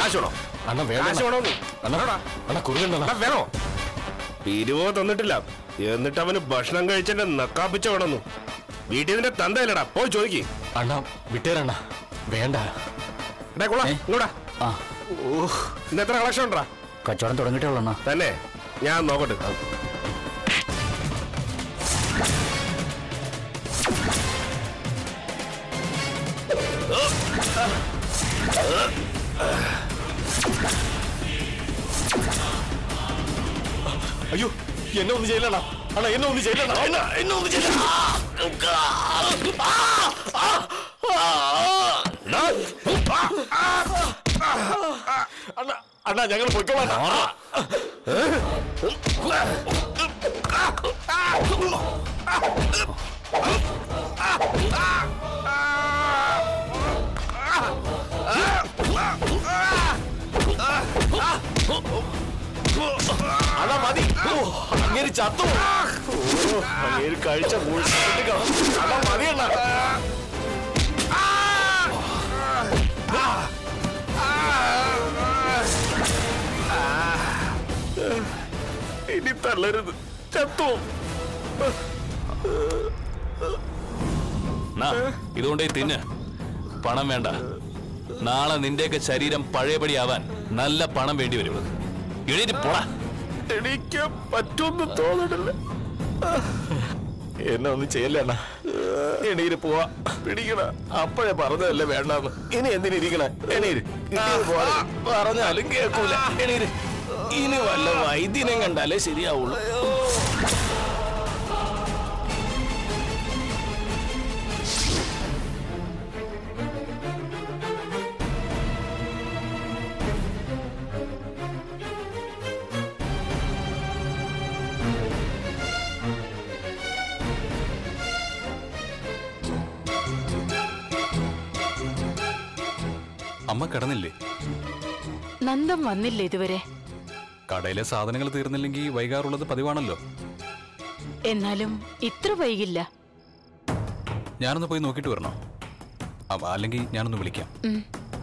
കാശ് വേണോ അണ്ണ വേണ്ട കാശ് വേണോ നീ അണ്ണ അണ്ണ കുറുകണ്ട എടാ, വേണോ പിരിവോ തന്നിട്ടില്ല എന്നിട്ട് അവന് ഭക്ഷണം കഴിച്ചെന്റെ നക്കാപ്പിച്ച വേണമെന്നു വീട്ടിൽ നിന്റെ തന്തയല്ലടാ പോയി ചോദിക്ക് അണ്ണ വിട്ടേരണ്ണ വേണ്ട എടാ കൊള്ളാ ഇങ്ങോട്ടാ ആ ഓഹ് ഇന്ന് എത്ര കളക്ഷൻ ഉണ്ടാ കച്ചവടം തുടങ്ങിയിട്ടേ ഉള്ളൂ അണ്ണാ തന്നെ ഞാൻ നോക്കട്ടെ അയ്യോ എന്നെ ഒന്നും ചെയ്യില്ലണ്ണ അണ്ണ എന്നെ ഒന്നും ചെയ്യില്ലണ്ണ അണ്ണ എന്നെ ഒന്നും ചെയ്യില്ല അണ്ണ അണ്ണ ഞങ്ങൾ പൊയ്ക്കോളാം അണ്ണ മതി ഓ, അങ്ങേര് ചത്തു ഓ, അങ്ങേര് കഴിച്ച മുഴുവൻ കാണും അണ്ണ മതി അണ്ണ ഇനി തള്ളരുത് ചത്തു നാ, ഇതുകൊണ്ടേ തിന്ന് പണം വേണ്ട നാളെ നിന്റെയൊക്കെ ശരീരം പഴയപടി ആവാൻ നല്ല പണം വേണ്ടി വരും എഴുതി പോടാ എനിക്ക് പറ്റുമെന്ന് തോന്നണില്ല എന്നെ ഒന്നും ചെയ്യല്ല അണ്ണ എണീര് പോവാ പിടിക്കണ അപ്പോഴേ പറഞ്ഞതല്ലേ വേണ്ടെന്ന് ഇനി എന്തിനിരിക്കണ എണീര് കിട്ടിയത് പോലെ പറഞ്ഞാലും കേൾക്കൂല എണീര് ഇനി വല്ല വൈദ്യനെ കണ്ടാലേ ശരിയാവുള്ളൂ അമ്മ കിടന്നില്ലേ നന്ദം വന്നില്ല ഇതുവരെ കടയിലെ സാധനങ്ങൾ തീർന്നില്ലെങ്കിൽ വൈകാറുള്ളത് പതിവാണല്ലോ എന്നാലും ഇത്ര വൈകില്ല ഞാനൊന്ന് പോയി നോക്കിയിട്ട് വരണോ അപ്പ- അല്ലെങ്കിൽ ഞാനൊന്ന് വിളിക്കാം ഉം.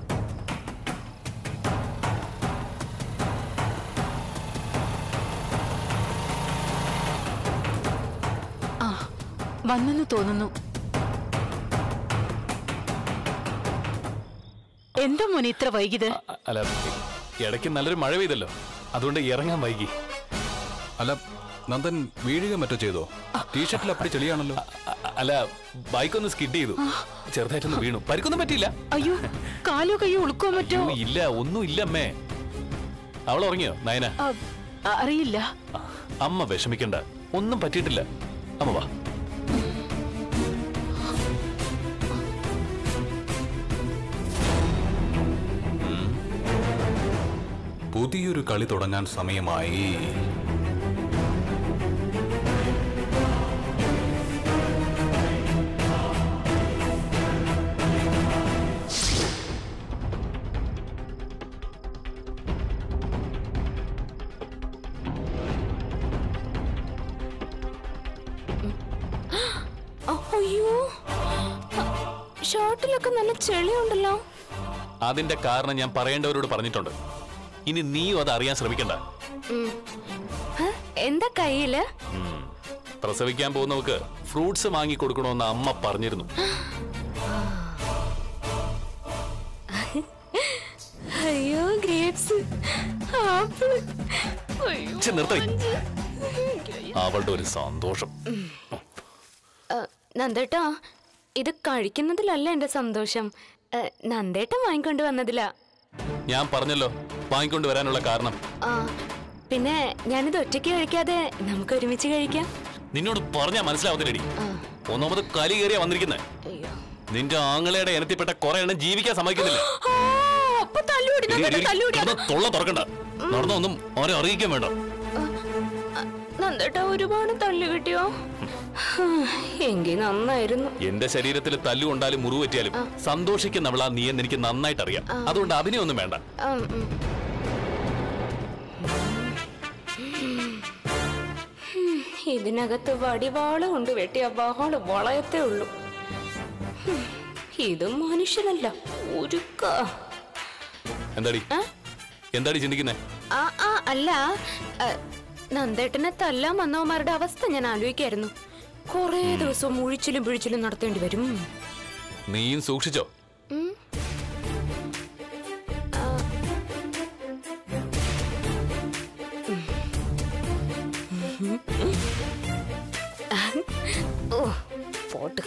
ആ വന്നെന്ന് തോന്നുന്നു എന്താ മോനെ ഇത്ര വൈകിയത് അ- അല്ല ഇടയ്ക്ക് നല്ലൊരു മഴ പെയ്തല്ലോ അതുകൊണ്ട് ഇറങ്ങാൻ വൈകി അല്ല നന്ദൻ വീഴുക മറ്റോ ചെയ്തോ ടീഷർട്ടിൽ അപ്പടി ചെളിയാണല്ലോ അല്ല ബൈക്ക് ഒന്ന് സ്കിഡ് ചെയ്തു ചെറുതായിട്ടൊന്ന് വീണു പരിക്കൊന്നും പറ്റിയില്ല അയ്യോ കാലോ കയ്യോ ഉളുക്കോ മറ്റോ അയ്യോ, ഇല്ല ഒന്നും ഇല്ല അമ്മേ അവൾ ഉറങ്ങിയോ നയന ആ, അറിയില്ല അമ്മ വിഷമിക്കണ്ട ഒന്നും പറ്റിയിട്ടില്ല അമ്മ വാ ഉം. പുതിയൊരു കളി തുടങ്ങാൻ സമയമായി അയ്യോ ഷർട്ടിലൊക്കെ നല്ല ചെളിയുണ്ടല്ലോ അതിന്റെ കാരണം ഞാൻ പറയേണ്ടവരോട് പറഞ്ഞിട്ടുണ്ട് ഇനി നീയും അത് അറിയാൻ ശ്രമിക്കണ്ട ഹ? എന്താ കയ്യില് ഉം. പ്രസവിക്കാൻ പോകുന്നവർക്ക് ഫ്രൂട്ട്സ് വാങ്ങി കൊടുക്കണമെന്ന് അമ്മ പറഞ്ഞിരുന്നു അയ്യോ ഗ്രേപ്സ് ആപ്പിൾ അയ്യോ ഛെ, നിർത്തടി. അവളുടെ ഒരു സന്തോഷം ആ, നന്ദേട്ടാ ഇത് കഴിക്കുന്നതിലല്ല എന്റെ സന്തോഷം ആ, നന്ദേട്ടൻ വാങ്ങിക്കൊണ്ട് വന്നതിലാ ഞാൻ പറഞ്ഞല്ലോ വാങ്ങിക്കൊണ്ട് വരാനുള്ള കാരണം ആ പിന്നെ ഞാനിത് ഒറ്റയ്ക്ക് കഴിക്കാതെ നമുക്ക് ഒരുമിച്ച് കഴിക്കാം നിന്നോട് പറഞ്ഞാ മനസ്സിലാവുന്നില്ലടി ഒന്നാമത് കലി കയറിയാ വന്നിരിക്കുന്നത് അയ്യോ നിന്റെ ആങ്ങളയുടെ ഇനത്തിൽപ്പെട്ട കുറെ എണ്ണം ജീവിക്കാൻ സമ്മതിക്കുന്നില്ല ആ, അപ്പൊ തല്ലുകൂടി എടി, നന്ദേട്ടൻ എടി, തല്ലുകൂടി കിടന്ന് തൊള്ള തുറക്കണ്ട നടന്നൊന്നും അവരെ അറിയിക്കാൻ വേണ്ട നന്ദേട്ട ഒരുപാട് തല്ലു കിട്ടിയോ എങ്കിൽ നന്നായിരുന്നു എന്റെ ശരീരത്തിൽ തല്ലുകൊണ്ടാലും മുറിവ് പറ്റിയാലും സന്തോഷിക്കുന്നവളാ നീ എന്ന് എനിക്ക് നന്നായിട്ട് അറിയാം അതുകൊണ്ട് അഭിനയൊന്നും വേണ്ട ഉം, ഉം. ഉം, ഇതിനകത്ത് വടിവാള് കൊണ്ട് വെട്ടിയ ബഹള് വളയത്തേ ഉള്ളൂ ഉം, ഇതും മനുഷ്യനല്ല ഒരുക്ക എന്താടി എന്താടി ചിന്തിക്കുന്നേ ആ ആ അല്ല ആ, നന്ദേട്ടനെ തല്ലാൻ വന്നവന്മാരുടെ അവസ്ഥ ഞാൻ ആലോചിക്കായിരുന്നു കൊറേ ദിവസം മുഴിച്ചിലും പിഴിച്ചിലും നടത്തേണ്ടി വരും നീയും സൂക്ഷിച്ചോ ഓ പോട്ട്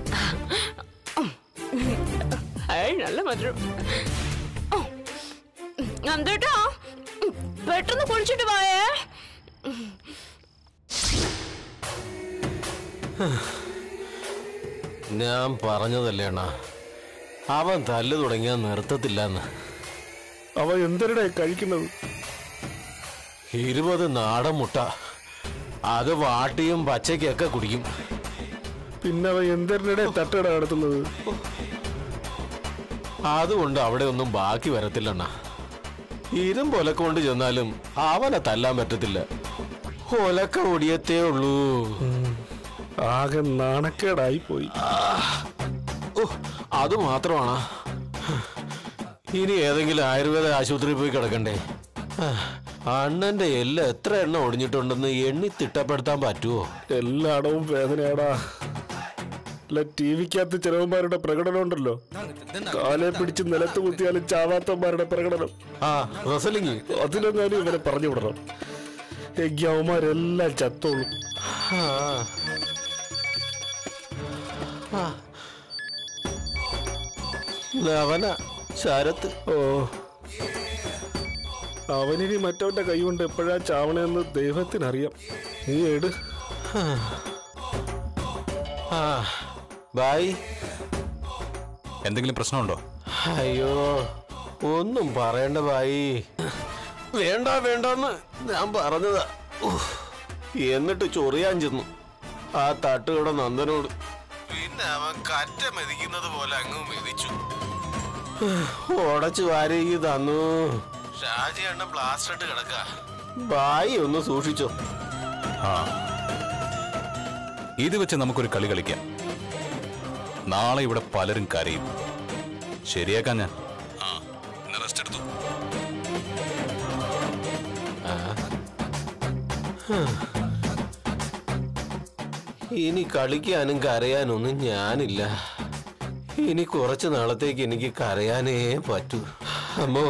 ഹായ് നല്ല മധുരം ഓ, നന്ദേട്ടാ പെട്ടെന്ന് കുളിച്ചിട്ട് പോയേ ഞാൻ പറഞ്ഞതല്ലേ അണ്ണാ അവൻ തല്ല് തുടങ്ങിയാൽ നിർത്തത്തില്ലെന്ന് അവ എന്തരടെ കഴിക്കുന്നത് ഇരുപത് നാടൻ മുട്ട അത് വാട്ടിയും പച്ചയ്ക്കൊക്കെ കുടിക്കും പിന്നെ അവ എന്തരടെ തട്ടട നടത്തുന്നത് അതുകൊണ്ട് അവിടെ ഒന്നും ബാക്കി വരത്തില്ലണ്ണ ഇരുമ്പ് ഒലക്ക കൊണ്ട് ചെന്നാലും അവനെ തല്ലാൻ പറ്റത്തില്ല ഒലക്ക ഒടിയത്തേ ഉള്ളൂ ആകെ നാണക്കേടായി പോയി ഓ അത് മാത്രമാണ് ഇനി ഏതെങ്കിലും ആയുർവേദ ആശുപത്രിയിൽ പോയി കിടക്കണ്ടേ ആ, അണ്ണന്റെ എല്ല് എത്ര എണ്ണം ഒടിഞ്ഞിട്ടുണ്ടെന്ന് എണ്ണി തിട്ടപ്പെടുത്താൻ പറ്റുമോ എല്ലായിടവും വേദനയാടാ അല്ല ടി വിക്കകത്ത് ചിലവന്മാരുടെ പ്രകടനം ഉണ്ടല്ലോ കാലെ പിടിച്ച് നിലത്ത് കുത്തിയാലും ചാവാത്തന്മാരുടെ പ്രകടനം ആ റസലിംഗ് അതിലെങ്ങാനും ഇവരെ പറഞ്ഞു വിടണം എങ്കിൽ അവന്മാരെല്ലാം ചത്തോളും ആ. ആ. അവന ശരത്ത് ഓ അവനിനി മറ്റവന്റെ കൈ കൊണ്ട് എപ്പോഴാ ചാവണെന്ന് ദൈവത്തിനറിയാം നീ എട് ആ ബായ് എന്തെങ്കിലും പ്രശ്നമുണ്ടോ അയ്യോ ഒന്നും പറയണ്ട ബായി വേണ്ട വേണ്ടെന്ന് ഞാൻ പറഞ്ഞതാ ഉഫ്. എന്നിട്ട് ചൊറിയാൻ ചെന്നു ആ തട്ടുകട നന്ദനോട് പിന്നെ അവൻ കറ്റ മെതിക്കുന്നത് പോലെ അങ്ങ് മെതിച്ചു ഉടച്ചു വാരേക്ക് തന്നു ഷാജി എണ്ണ പ്ലാസ്റ്റർ ഇട്ട് കിടക്ക ബായി ഒന്ന് സൂക്ഷിച്ചോ ആ ഇത് വെച്ച് നമുക്കൊരു കളി കളിക്കാം നാളെ ഇവിടെ പലരും കരയും ശരിയാക്കാൻ ഞാൻ ആ റെസ്റ്റ് എടുത്തു ഇനി കളിക്കാനും കരയാനൊന്നും ഞാനില്ല ഇനി കുറച്ച് നാളത്തേക്ക് എനിക്ക് കരയാനേ പറ്റൂ അമ്മോ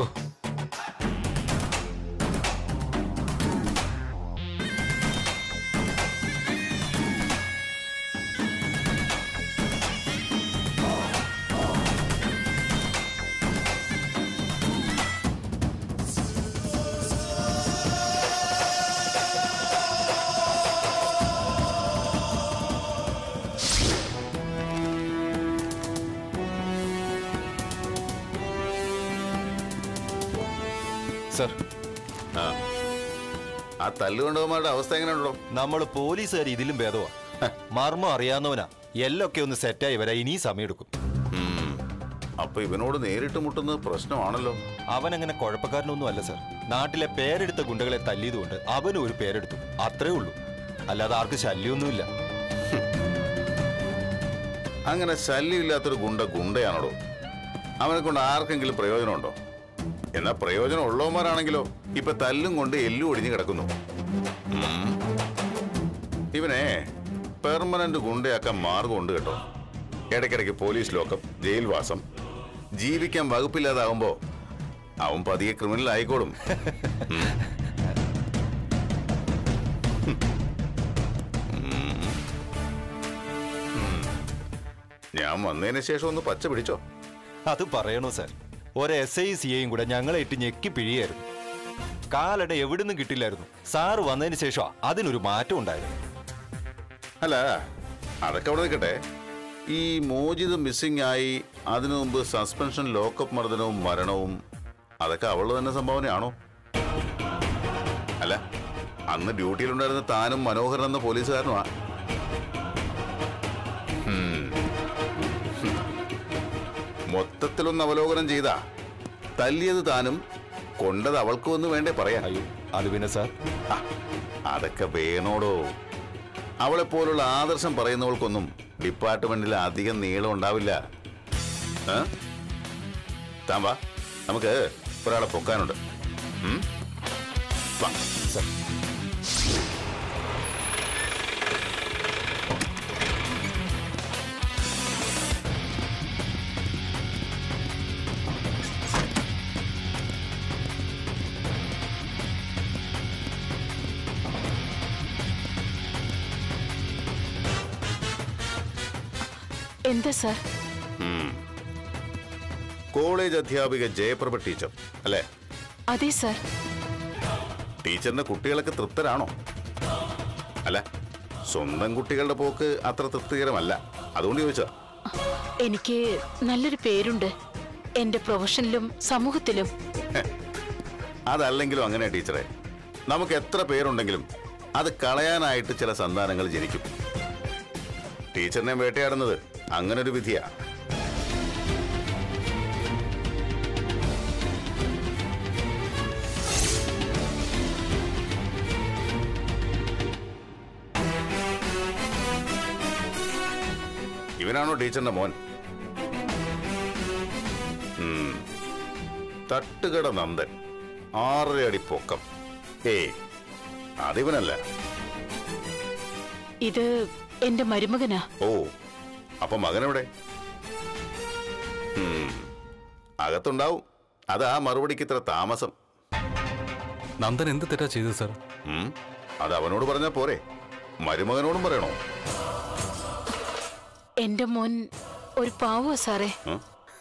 സർ ആ തല്ലുകൊണ്ടവന്മാരുടെ അവസ്ഥ എങ്ങനെയുണ്ടോ നമ്മൾ പോലീസുകാർ ഇതിലും ഭേദമാ മർമ്മം അറിയാവുന്നവനാ എല്ലൊക്കെ ഒന്ന് സെറ്റായി വരാൻ ഇനിയും സമയമെടുക്കും അപ്പൊ ഇവനോട് നേരിട്ട് മുട്ടുന്നത് പ്രശ്നമാണല്ലോ അവനങ്ങനെ കുഴപ്പക്കാരനൊന്നും അല്ല സർ നാട്ടിലെ പേരെടുത്ത ഗുണ്ടകളെ തല്ലിയതുകൊണ്ട് അവനും ഒരു പേരെടുത്തു അത്രേ ഉള്ളൂ അല്ലാതെ ആർക്ക് ശല്യമൊന്നുമില്ല അങ്ങനെ ശല്യമില്ലാത്തൊരു ഗുണ്ട ഗുണ്ടയാണോടോ അവനെ കൊണ്ട് ആർക്കെങ്കിലും പ്രയോജനമുണ്ടോ എന്നാ പ്രയോജനം ഉള്ളവന്മാരാണെങ്കിലോ ഇപ്പൊ തല്ലും കൊണ്ട് എല്ലും ഒടിഞ്ഞു കിടക്കുന്നു ഉം. ഇവനെ പെർമനന്റ് ഗുണ്ടയാക്കാൻ മാർഗമുണ്ട് കേട്ടോ ഇടയ്ക്കിടയ്ക്ക് പോലീസ് ലോക്കം ജയിൽ വാസം ജീവിക്കാൻ വകുപ്പില്ലാതാവുമ്പോ അവൻ പതിയെ ക്രിമിനൽ ആയിക്കോളും ഉം. ഞാൻ വന്നതിന് ശേഷം ഒന്ന് പച്ച പിടിച്ചോ അത് പറയണോ സർ ഒരു എസ് ഐ സി ഐയും കൂടെ ഞങ്ങളെ ഇട്ട് ഞെക്കി പിഴിയായിരുന്നു കാലട എവിടുന്നും കിട്ടില്ലായിരുന്നു സാറ് വന്നതിന് ശേഷം അതിനൊരു മാറ്റം ഉണ്ടായിരുന്നു അല്ല അതൊക്കെ അവിടെ നിൽക്കട്ടെ ഈ മോചിത് മിസ്സിംഗ് ആയി അതിനു മുമ്പ് സസ്പെൻഷൻ ലോക്കപ്പ് മർദ്ദനവും മരണവും അതൊക്കെ അവള് തന്നെ സംഭാവനയാണോ അല്ല അന്ന് ഡ്യൂട്ടിയിലുണ്ടായിരുന്ന താനും മനോഹരൻ എന്ന പോലീസുകാരനുമാ ഉം. ഹും. മൊത്തത്തിലൊന്ന് അവലോകനം ചെയ്താ തല്ലിയത് താനും കൊണ്ടത് അവൾക്കും ഒന്ന് വേണ്ടേ പറയാൻ അയ്യോ അത് പിന്നെ സാർ ആ, അതൊക്കെ വേണോടോ അവളെ പോലുള്ള ആദർശം പറയുന്നവൾക്കൊന്നും ഡിപ്പാർട്ട്മെന്റിൽ അധികം നീളം ഉണ്ടാവില്ല ഏ? താൻ വാ നമുക്ക് ഒരാളെ പൊക്കാനുണ്ട് ഉം? വാ. എന്താ സാർ കോളേജ് അധ്യാപിക ജയപ്രഭ ടീച്ചർ അല്ലേ അതെ സാർ ടീച്ചറിന്റെ കുട്ടികളൊക്കെ തൃപ്തരാണോ അല്ല സ്വന്തം കുട്ടികളുടെ പോക്ക് അത്ര തൃപ്തികരമല്ല അതുകൊണ്ട് ചോദിച്ചാ എനിക്ക് നല്ലൊരു പേരുണ്ട് എന്റെ പ്രൊഫഷനിലും സമൂഹത്തിലും അതല്ലെങ്കിലും അങ്ങനെ ടീച്ചറെ നമുക്ക് എത്ര പേരുണ്ടെങ്കിലും അത് കളയാനായിട്ട് ചില സന്താനങ്ങൾ ജനിക്കും ടീച്ചറിനെ വേട്ടയാടുന്നത് അങ്ങനെ ഒരു വിധിയാ ഇവനാണോ ടീച്ചറിന്റെ മോൻ ഉം. തട്ടുകട നന്ദൻ ആറര അടി പൊക്കം ഏയ് അതിവനല്ല ഇത് എന്റെ മരുമകനാ ഓ അപ്പൊ മകനെവിടെ ഉം. അകത്തുണ്ടാവും അത് ആ മറുപടിക്ക് ഇത്ര താമസം നന്ദൻ എന്ത് തെറ്റാ ചെയ്തത് സാർ ഉം. അത് അവനോട് പറഞ്ഞാ പോരെ മരുമകനോടും പറയണോ എന്റെ മോൻ ഒരു പാവോ സാറേ ഉം?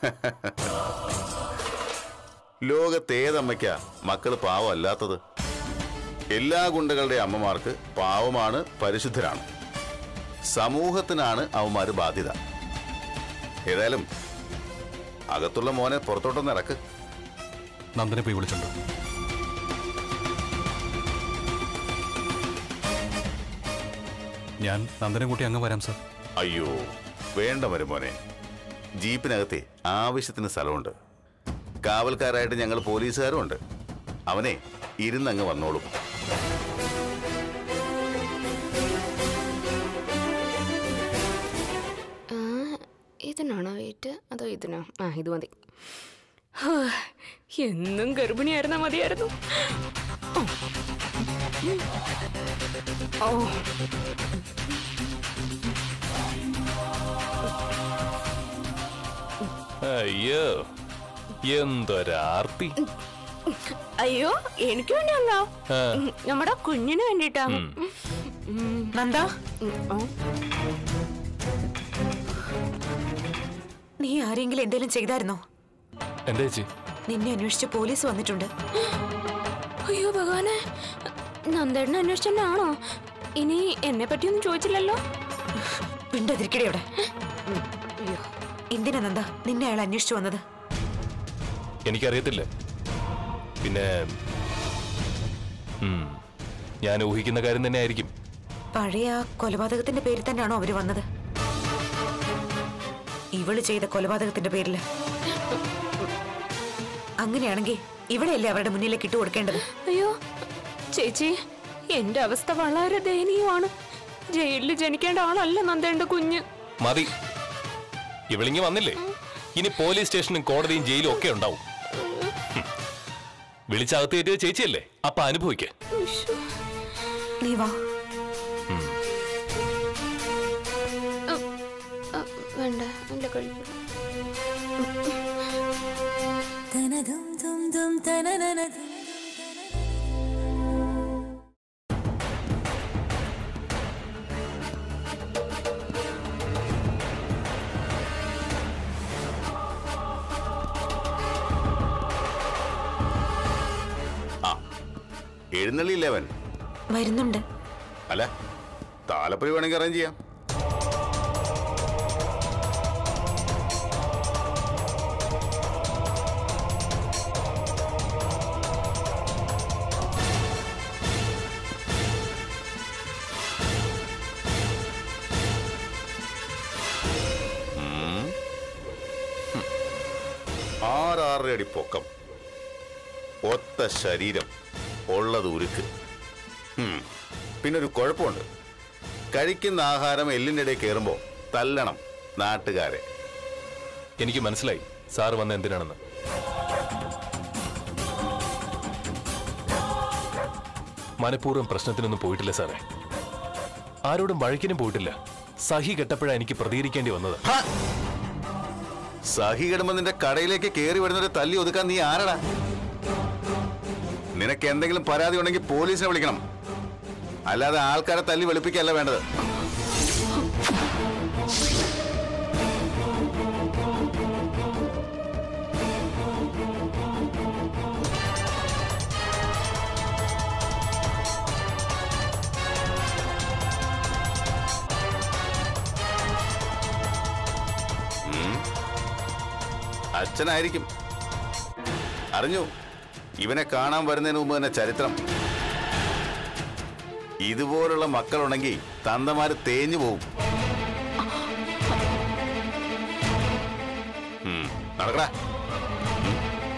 ലോകത്ത് ഏതമ്മയ്ക്കാ മക്കള് പാവമല്ലാത്തത് എല്ലാ ഗുണ്ടകളുടെ അമ്മമാർക്ക് പാവമാണ് പരിശുദ്ധരാണ് സമൂഹത്തിനാണ് അവന്മാര് ബാധ്യത ഏതായാലും അകത്തുള്ള മോനെ പുറത്തോട്ടൊന്ന് ഇറക്ക് നന്ദനെ പോയി വിളിച്ചുണ്ടോ ഞാൻ നന്ദനെ കൂട്ടി അങ്ങ് വരാം സാർ അയ്യോ വേണ്ട മരുമോനെ ജീപ്പിനകത്തെ ആവശ്യത്തിന് സ്ഥലമുണ്ട് കാവൽക്കാരായിട്ട് ഞങ്ങൾ പോലീസുകാരും ഉണ്ട് അവനെ ഇരുന്നങ്ങ് വന്നോളും ആ, ഇതിനാണോ വെയിറ്റ് അതോ ഇതിനോ ആ ഇത് മതി ഹോ, എന്നും ഗർഭിണിയായിരുന്നാ മതിയായിരുന്നു ഓ. ഓ അയ്യോ എന്തൊരാർത്തി അയ്യോ എനിക്ക് വേണ്ടിയല്ലോ ആ. നമ്മുടെ കുഞ്ഞിന് വേണ്ടിട്ടാ നന്ദ നീ ആരെങ്കിലും എന്തെങ്കിലും ചെയ്തായിരുന്നോ എന്താ ചേച്ചി നിന്നെ അന്വേഷിച്ച് പോലീസ് വന്നിട്ടുണ്ട് അയ്യോ ഭഗവാനെ നന്ദേട്ടനെ അന്വേഷിച്ചെന്നാണോ ഇനി എന്നെ പറ്റിയൊന്നും ചോദിച്ചില്ലല്ലോ പിണ്ടതിരിക്കടെ അവിടെ എന്തിനാ നന്ദ നിന്നെ അയാൾ അന്വേഷിച്ചു വന്നത് എനിക്കറിയത്തില്ല പിന്നെ ഉം, ഞാൻ ഊഹിക്കുന്ന കാര്യം തന്നെ ആയിരിക്കും പഴയ ആ കൊലപാതകത്തിന്റെ പേരിൽ തന്നെയാണോ അവര് വന്നത് ഇവള് ചെയ്ത കൊലപാതകത്തിന്റെ പേരില് അങ്ങനെയാണെങ്കിൽ ഇവളെയല്ലേ അവരുടെ മുന്നിലേക്ക് ഇട്ടു കൊടുക്കേണ്ടത് അയ്യോ ചേച്ചി എന്റെ അവസ്ഥ വളരെ ദയനീയമാണ് ജയിലിൽ ജനിക്കേണ്ട ആളല്ല നന്ദേണ്ട കുഞ്ഞ് മതി ഇവളിങ്ങി വന്നില്ലേ ഇനി പോലീസ് സ്റ്റേഷനും കോടതിയും ജയിലും ഒക്കെ ഉണ്ടാവും ഹും. വിളിച്ചകത്ത് കയറ്റിയ ചേച്ചിയല്ലേ അപ്പൊ അനുഭവിക്ക നീ വാ വേണ്ട എന്റെ കഴിക്കും എഴുന്നള്ളിയില്ലേ അവൻ വരുന്നുണ്ട് അല്ല താലപ്പൊലി വേണമെങ്കിൽ അറേഞ്ച് ചെയ്യാം ഉം. ഹും. ആറാറര അടി പൊക്കം ഒത്ത ശരീരം ഉള്ളത് ഉരുക്ക് ഉം. പിന്നെ ഒരു കുഴപ്പമുണ്ട് കഴിക്കുന്ന ആഹാരം എല്ലിൻ്റെ ഇടയിൽ കയറുമ്പോൾ തല്ലണം നാട്ടുകാരെ എനിക്ക് മനസ്സിലായി സാറ് വന്ന എന്തിനാണെന്ന് മനഃപൂർവ്വം പ്രശ്നത്തിനൊന്നും പോയിട്ടില്ല സാറേ ആരോടും വഴക്കിനും പോയിട്ടില്ല സഹി കെട്ടപ്പോഴാണ് എനിക്ക് പ്രതികരിക്കേണ്ടി വന്നത് സഹി കിടുമ്പോ നിന്റെ കടയിലേക്ക് കയറി വരുന്നവരെ തല്ലി ഒതുക്കാൻ നീ ആരടാ നിനക്ക് എന്തെങ്കിലും പരാതി ഉണ്ടെങ്കിൽ പോലീസിനെ വിളിക്കണം അല്ലാതെ ആൾക്കാരെ തല്ലി വെളുപ്പിക്കല്ല വേണ്ടത് അച്ഛനായിരിക്കും അറിഞ്ഞു ഇവനെ കാണാൻ വരുന്നതിന് മുമ്പ് തന്നെ ചരിത്രം ഇതുപോലുള്ള മക്കളുണ്ടെങ്കിൽ തന്തമാര് തേഞ്ഞു പോവും ഉം, നടക്കടാ ഉം.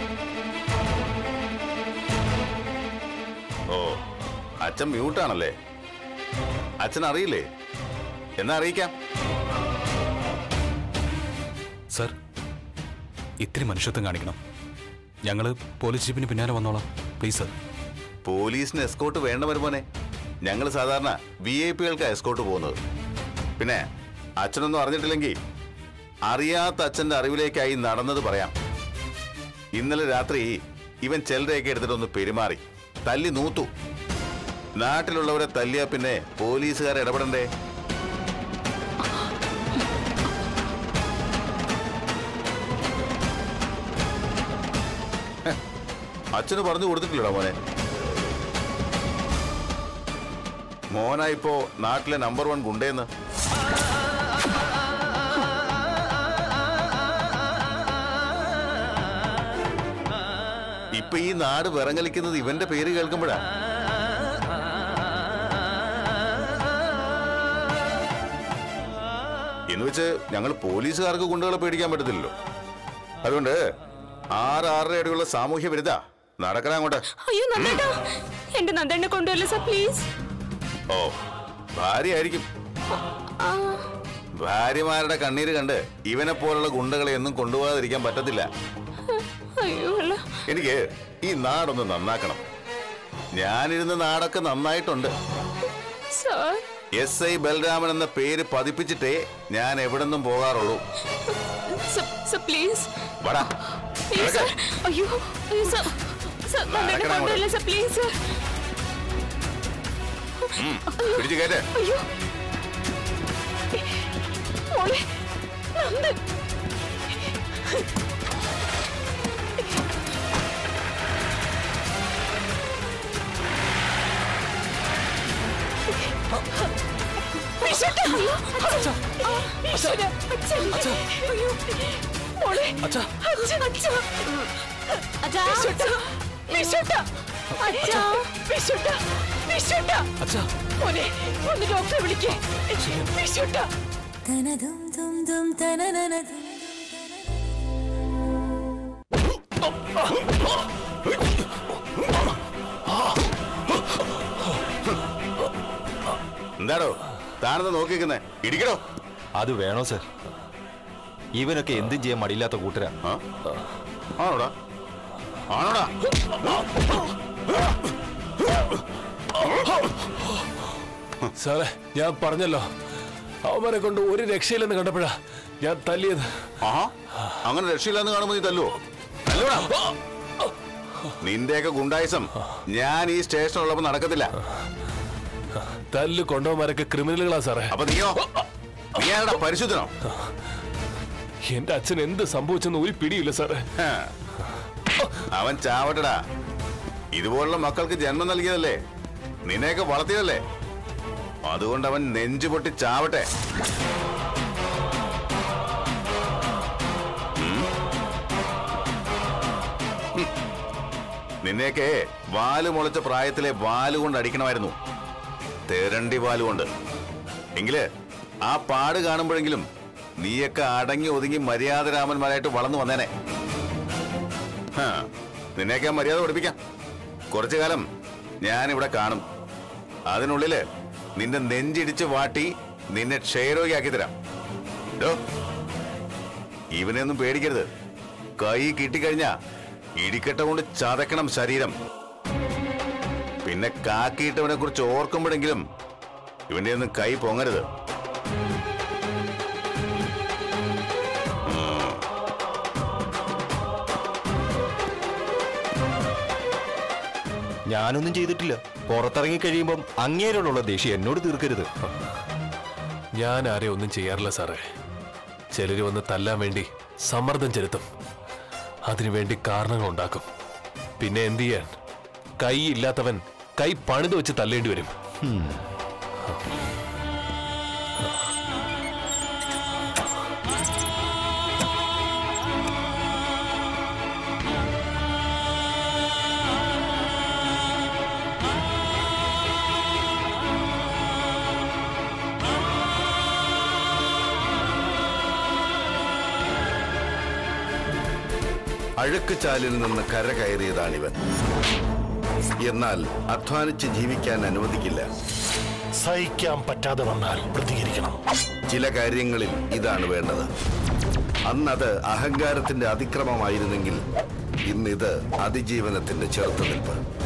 ഓ അച്ഛൻ മ്യൂട്ടാണല്ലേ അച്ഛൻ അറിയില്ലേ എന്നാ അറിയിക്കാം സർ ഇത്തിരി മനുഷ്യത്വം കാണിക്കണം ഞങ്ങള് പോലീസ് ജീപ്പിന് പിന്നാലെ വന്നോളാം പ്ലീസ് സർ പോലീസിന് എസ്കോട്ട് വേണ്ട വരുമോനെ ഞങ്ങൾ സാധാരണ വി ഐ പികൾക്ക് എസ്കോട്ട് പോകുന്നത് പിന്നെ അച്ഛനൊന്നും അറിഞ്ഞിട്ടില്ലെങ്കിൽ അറിയാത്ത അച്ഛന്റെ അറിവിലേക്കായി നടന്നത് പറയാം ഇന്നലെ രാത്രി ഇവൻ ചിലരെയൊക്കെ എടുത്തിട്ടൊന്ന് പെരുമാറി തല്ലി നൂത്തു നാട്ടിലുള്ളവരെ തല്ലിയാ പിന്നെ പോലീസുകാർ ഇടപെടണ്ടേ ഹെ, അച്ഛന് പറഞ്ഞു കൊടുത്തിട്ടില്ലടാ മോനെ മോനാ ഇപ്പോ നാട്ടിലെ നമ്പർ വൺ ഗുണ്ടേന്ന് ഇപ്പൊ ഈ നാട് വിറങ്ങലിക്കുന്നത് ഇവന്റെ പേര് കേൾക്കുമ്പോഴാ എന്ന് വെച്ച് ഞങ്ങൾ പോലീസുകാർക്ക് ഗുണ്ടകളെ പേടിക്കാൻ പറ്റത്തില്ലല്ലോ അതുകൊണ്ട് ആറ് ആറര അടിയുള്ള സാമൂഹ്യ വിരുദ്ധ നടക്കണ അങ്ങോട്ട് അയ്യോ നന്ദേട്ടാ എന്റെ നന്ദേണ്ണെ കൊണ്ടുവരില്ല സാർ പ്ലീസ് ഓ ഭാര്യയായിരിക്കും ഭാര്യമാരുടെ കണ്ണീര് കണ്ട് ഇവനെ പോലുള്ള ഗുണ്ടകളെ ഒന്നും കൊണ്ടുപോകാതിരിക്കാൻ പറ്റത്തില്ല അയ്യോ അല്ല എനിക്ക് ഈ നാടൊന്ന് നന്നാക്കണം ഞാനിരുന്ന നാടൊക്കെ നന്നായിട്ടുണ്ട് സാർ എസ് ഐ ബലരാമൻ എന്ന പേര് പതിപ്പിച്ചിട്ടേ ഞാൻ എവിടെന്നും പോകാറുള്ളൂ സർ പ്ലീസ് വടാ പ്ലീസ് സാർ അയ്യോ അയ്യോ സാർ സാർ നന്ദേണ്ണെ നടക്കണം അങ്ങോട്ട്. കൊണ്ടുവരില്ല സാർ പ്ലീസ് സാർ പിടിച്ചു കയറ്റേ അയ്യോ മോളെ നന്ദൻ വിശുദ്ധ! ആ, ഈശ്വര, അച്ഛൻ. അയ്യോ, മോളെ. അച്ഛൻ, അച്ഛൻ. വിശുദ്ധ, വിശുദ്ധ. അച്ഛാ, വിശുദ്ധ, വിശുദ്ധ. അച്ഛാ മോനെ ഒന്ന് ഡോക്ടറെ വിളിക്കേ വിശുദ്ധ എന്താടോ താനെന്ന് നോക്കിക്കുന്നേ ഇടിക്കടോ അത് വേണോ സർ ഇവനൊക്കെ എന്തും ചെയ്യാൻ മടിയില്ലാത്ത കൂട്ടരാ ആ? ആണോടാ ആണോടാ സാറേ ഞാൻ പറഞ്ഞല്ലോ അവന്മാരെ കൊണ്ട് ഒരു രക്ഷയില്ലെന്ന് കണ്ടപ്പോഴാ ഞാൻ തല്ലിയത് ആഹാ അങ്ങനെ രക്ഷയില്ലെന്ന് കാണുമ്പോ നീ തല്ലുവോ തല്ലൂടാ നിന്റെയൊക്കെ ഗുണ്ടായിസം ഞാൻ ഈ സ്റ്റേഷനിലുള്ളപ്പോ നടക്കത്തില്ല തല്ല് കൊണ്ടവന്മാരൊക്കെ ക്രിമിനലുകളാ സാറേ അപ്പൊ നീയോ നീ ആരടാ പരിശുദ്ധനോ എന്റെ അച്ഛൻ എന്ത് സംഭവിച്ചെന്ന് ഒരു പിടിയില്ല സാറേ ഹ. അവൻ ചാവട്ടടാ ഇതുപോലുള്ള മക്കൾക്ക് ജന്മം നൽകിയതല്ലേ നിന്നെയൊക്കെ വളർത്തിയതല്ലേ അതുകൊണ്ട് അവൻ നെഞ്ചു പൊട്ടി ചാവട്ടെ ഉം. ഹും. നിന്നെയൊക്കെ വാല് മുളച്ച പ്രായത്തിലെ വാല് കൊണ്ട് അടിക്കണമായിരുന്നു തേരണ്ടി വാല് കൊണ്ട് എങ്കില് ആ പാട് കാണുമ്പോഴെങ്കിലും നീയൊക്കെ അടങ്ങി ഒതുങ്ങി മര്യാദരാമന്മാരായിട്ട് വളർന്നു വന്നേനെ ഹാ, നിന്നെയൊക്കെ ഞാൻ മര്യാദ പഠിപ്പിക്കാം കുറച്ചു കാലം ഞാനിവിടെ കാണും അതിനുള്ളില് നിന്റെ നെഞ്ചിടിച്ച് വാട്ടി നിന്നെ ക്ഷയരോഗിയാക്കി തരാം ഡോ, ഇവനെയൊന്നും പേടിക്കരുത് കൈ കിട്ടിക്കഴിഞ്ഞാ ഇടിക്കട്ട കൊണ്ട് ചതക്കണം ശരീരം പിന്നെ കാക്കിയിട്ടവനെ കുറിച്ച് ഓർക്കുമ്പോഴെങ്കിലും ഇവന്റെ ഒന്നും കൈ പൊങ്ങരുത് ഞാനൊന്നും ചെയ്തിട്ടില്ല പുറത്തിറങ്ങി കഴിയുമ്പം അങ്ങേരോടുള്ള ദേഷ്യം എന്നോട് തീർക്കരുത് ഞാൻ ആരെ ഒന്നും ചെയ്യാറില്ല സാറേ ചിലര് വന്ന് തല്ലാൻ വേണ്ടി സമ്മർദ്ദം ചെലുത്തും അതിനുവേണ്ടി കാരണങ്ങൾ ഉണ്ടാക്കും പിന്നെ എന്ത് ചെയ്യാൻ കൈ ഇല്ലാത്തവൻ കൈ പണിത് വെച്ച് തല്ലേണ്ടി വരും അഴുക്കുചാലിൽ നിന്ന് കര കയറിയതാണിവൻ എന്നാൽ അധ്വാനിച്ച് ജീവിക്കാൻ അനുവദിക്കില്ല സഹിക്കാൻ പറ്റാതെ വന്നാൽ പ്രതികരിക്കണം ചില കാര്യങ്ങളിൽ ഇതാണ് വേണ്ടത് അന്നത് അഹങ്കാരത്തിന്റെ അതിക്രമമായിരുന്നെങ്കിൽ ഇന്നിത് അതിജീവനത്തിന്റെ ചെറുത്തുനിൽപ്പ്